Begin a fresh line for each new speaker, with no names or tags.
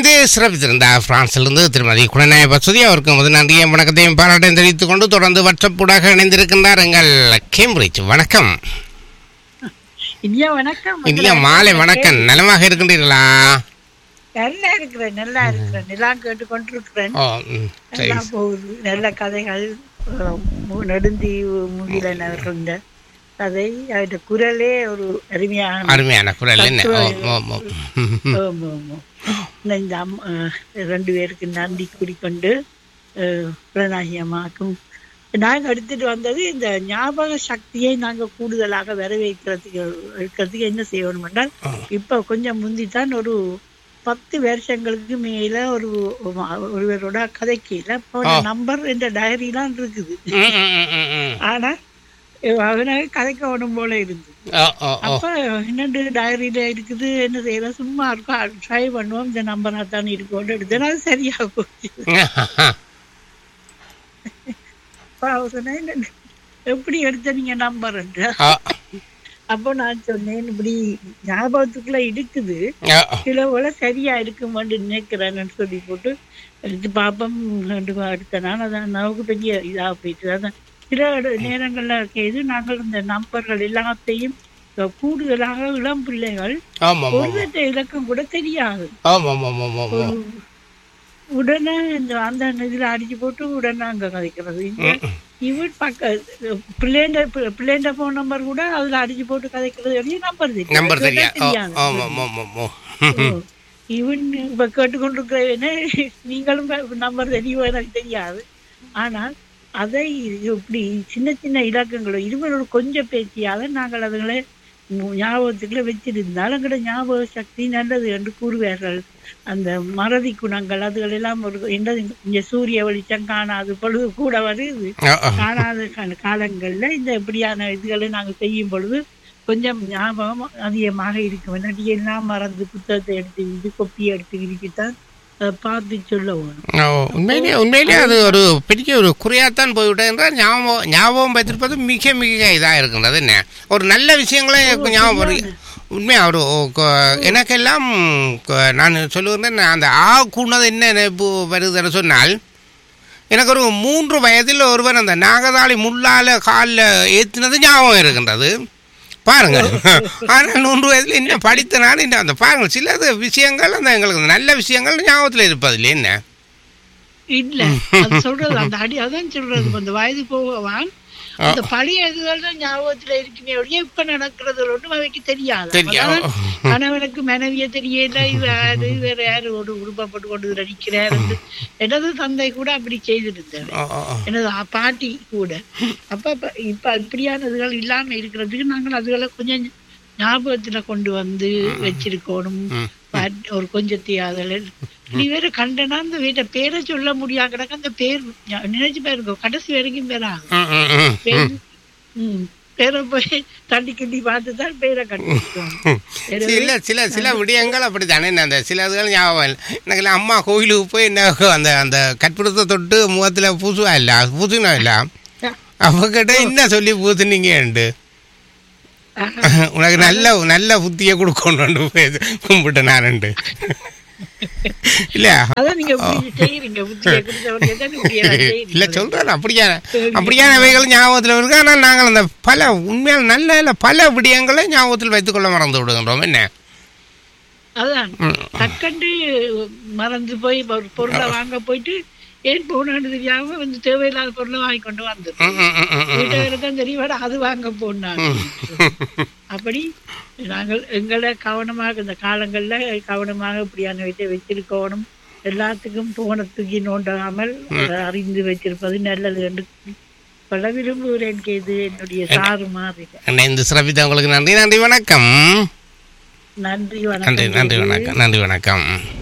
இணைந்து சிறப்பித்திருந்தார் பிரான்சிலிருந்து திருமதி குணநாய பசுதி அவருக்கு முதல் நன்றியும் வணக்கத்தையும் பாராட்டையும் தெரிவித்துக் கொண்டு தொடர்ந்து வற்றப்பூடாக இணைந்திருக்கின்றார் எங்கள் கேம்பிரிட்ஜ் வணக்கம்
இனியா வணக்கம்
இனிய மாலை வணக்கம் நலமாக இருக்கின்றீர்களா
நல்லா இருக்கிறேன் நல்லா இருக்கிறேன் எல்லாம் கேட்டு கொண்டிருக்கிறேன்
ஓ ம், சரி
நல்லா போகுது நல்ல கதைகள் அஹ், மு- நெடுந்தி முகிலன் அவர்கள் இந்த கதை அவருடைய குரலே ஒரு அருமையான
அருமையான குரல் என்ன ஓ ஓ ஓ ம், ம்.
ஆமா, ஆமா. இந்த- இந்த அம்மா அஹ், ரெண்டு பேருக்கு நன்றி கூறிக்கொண்டு அஹ், பிரணாகி அம்மாக்கும் நாங்கள் எடுத்துட்டு வந்தது இந்த ஞாபக சக்தியை நாங்கள் கூடுதலாக வரவேற்கிறதுக்கு இருக்கிறதுக்கு என்ன செய்யணும் என்றால் இப்போ கொஞ்சம் முந்தித்தான் ஒரு பத்து வருஷங்களுக்கு மேல ஒரு ஒருவரோட கதைக்கல நம்பர் இந்த டைரிலாம் இருக்குது
ம், ம், ம், ம், ம்.
ஆனா அவனை கதைக்க வேணும் போல இருந்து
ஓ ஓ ஓ
அப்ப என்னண்டு டைரியில இருக்குது என்ன செய்யறோம் சும்மா இருக்கும் ட்ரை பண்ணுவோம் இந்த நம்பரா தான் இருக்கும்னு எடுத்தேன் அது சரியா போச்சு அப்ப அவ சொன்னேன் "என்ன- எப்படி எடுத்த நீங்க நம்பர்
ஆ,
அப்போ நான் சொன்னேன் இப்படி ஞாபகத்துக்குள்ள இருக்குது
ஆ,
சில போல சரியா இருக்குமான்னு நினைக்கிறேன்னு சொல்லி போட்டு எடுத்து பார்ப்போம் ரெண்டு வா- எடுத்த நான் அதான் நமக்கு பெரிய இதா போயிட்டு அதான் சில இட- நேரங்கள்ல இது நாங்கள் இந்த நம்பர்கள் எல்லாத்தையும் அஹ், கூடுதலாக இளம் பிள்ளைகள்
ஆமாம் ஆமாம்
ஒருவற்ற இலக்கம் கூட தெரியாது
ஆமாம் ஆமாம் ஆமாம் ஆமாம்
உடனே இந்த அந்த இதுல அடிச்சு போட்டு உடனே அங்க கதைக்கிறது இந்த இவன் பக்க பிள்ளைண்ட பிள்ளைண்ட போன் நம்பர் கூட அதுல அடிச்சு போட்டு கதைக்கிறது வரையும் நம்பர் தெரியும்
நம்பர் தெரியா ஓ,
தெரியாது
ஆமாம் ஆமாம் ஆமாம்
இவன் இப்ப கேட்டுக்கொண்டிருக்கிறவனே நீங்களும் நம்பர் தெரியும் எனக்கு தெரியாது ஆனால் அதை இப்படி சின்ன சின்ன இலக்கங்களோ இருவரோட கொஞ்சம் பேசியாத நாங்கள் அதுகளை மு- ஞாபகத்துக்குள்ள வச்சிருந்தால் எங்களோட ஞாபக சக்தி நல்லது என்று கூறுவார்கள் அந்த மறதி குணங்கள் அதுகள் எல்லாம் ஒரு என்னது இங்க சூரிய வெளிச்சம் காணாது பொழுது கூட வருது
ஆ, ஆ.
காணாத கா- காலங்கள்ல இந்த இப்படியான இதுகளை நாங்க செய்யும் பொழுது கொஞ்சம் ஞாபகம் அதிகமாக இருக்கும் இல்லாட்டி எல்லாம் மறந்து புத்தகத்தை எடுத்து இது கொப்பி எடுத்து தான் அதை பார்த்து சொல்ல வேணும்
ஓ, உண்மையிலேயே உண்மையிலேயே அது ஒரு பெரிய ஒரு குறையாத்தான் போய்விட்டது என்றால் ஞாபகம் ஞாபகம் வைத்திருப்பது மிக மிக இதாக இருக்கின்றது என்ன ஒரு நல்ல விஷயங்களே இப்ப ஞாபகம் வரு உண்மையாக ஒரு க- எனக்கெல்லாம் க- நான் சொல்லுகிறேன் நான் அந்த ஆ கூடது என்ன நினைப்பு வருதுன்னு சொன்னால் எனக்கு ஒரு மூன்று வயதில் ஒருவர் அந்த நாகதாளி முள்ளால காலில் ஏற்றினது ஞாபகம் இருக்கின்றது பாருங்கள் ஆனால் மூன்று வயதில் என்ன படித்தனால என்ன அந்த பாருங்கள் சிலது விஷயங்கள் அந்த எங்களுக்கு நல்ல விஷயங்கள் ஞாபகத்தில் இருப்பதில்லை என்ன
இல்ல அது சொல்றது அந்த அடி அதான் சொல்றது அந்த வயது போகவான் அந்த பழைய இதுகள் தான் ஞாபகத்துல இருக்குமே ஒழிய இப்ப நடக்கிறது ஒன்றும் அவைக்கு தெரியாது
தெரியும்.
அப்பதான் கணவனுக்கு மனைவிய தெரியல இது யாரு வேற யாரு ஒரு உருப்பப்பட்டு கொண்டு நடிக்கிறார் எனது தந்தை கூட அப்படி செய்திருந்தார்
ஓ, ஓ, ஓ.
எனது ஆ- பாட்டி கூட அப்ப இப்ப இப்ப இப்படியான இதுகள் இல்லாம இருக்கிறதுக்கு நாங்கள் அதுகளை கொஞ்சம் ஞாபகத்துல கொண்டு வந்து வச்சிருக்கணும்
ம்.
பாட்- ஒரு கொஞ்சத்தை அதில் நீ வேற கண்டனா அந்த வீட்டை பேரை சொல்ல முடியாது கிடக்க அந்த பேர் ஞா- நினைச்சு பாருங்க கடைசி வரைக்கும் பேராகும்
ம், ம், ம்.
பேர் ம் பேரை போய் தண்ணி கிண்டி பார்த்து தான் பேரை கண்டுபிடிச்சோம்
சில சில சில விடயங்கள் அப்படித்தானே என்ன அந்த சில இதுகள் ஞாபகம் இல்லை எனக்குலாம் அம்மா கோயிலுக்கு போய் என்ன அந்த அந்த கற்பூரத்தை தொட்டு முகத்தில் பூசுவா இல்லை பூசினா இல்லை அவகிட்ட என்ன சொல்லி பூசுனீங்கன்ட்டு உனக்கு நல்ல நல்ல புத்தியை கொடுக்கணும் போய் கும்பிட்டு நானுண்டு இல்லையா
அதான் நீங்க இப்படி செய்யறீங்க புத்தியை கொடுத்தவங்க தான் இப்படி எல்லாம்
இல்லை
செய்றீங்க.
சொல்கிறேன் அப்படியான அப்படியானவைகள் ஞாபகத்தில் இருக்கு ஆனால் நாங்கள் அந்த பல உண்மையான நல்ல நல்ல பல விடயங்களை ஞாபகத்தில் வைத்துக்கொள்ள மறந்து விடுகின்றோம் என்ன
அதான்
ம்.
டக்கண்டு மறந்து போய் ஒரு பொருளை வாங்க போயிட்டு ஏன் போனான்னு தெரியாம வந்து தேவையில்லாத பொருளை வாங்கி கொண்டு வந்துடும்
ம், ம், ம், ம், ம்.
வீட்டுல தான் தெரியவாட அது வாங்க போனாங்க அப்படி நாங்கள் எங்களை கவனமாக இந்த காலங்கள்ல கவனமாக இப்படியான வீட்டை வச்சிருக்கணும் எல்லாத்துக்கும் போன தூக்கி நோண்டாமல் அதை அறிந்து வச்சிருப்பது நல்லது என்று பல விரும்புகிறேன் இது என்னுடைய சாறு மாறி
இந்த சிறப்பித்த உங்களுக்கு நன்றி நன்றி வணக்கம்
நன்றி
நன்றி
வணக்கம்
நன்றி வணக்கம் நன்றி வணக்கம்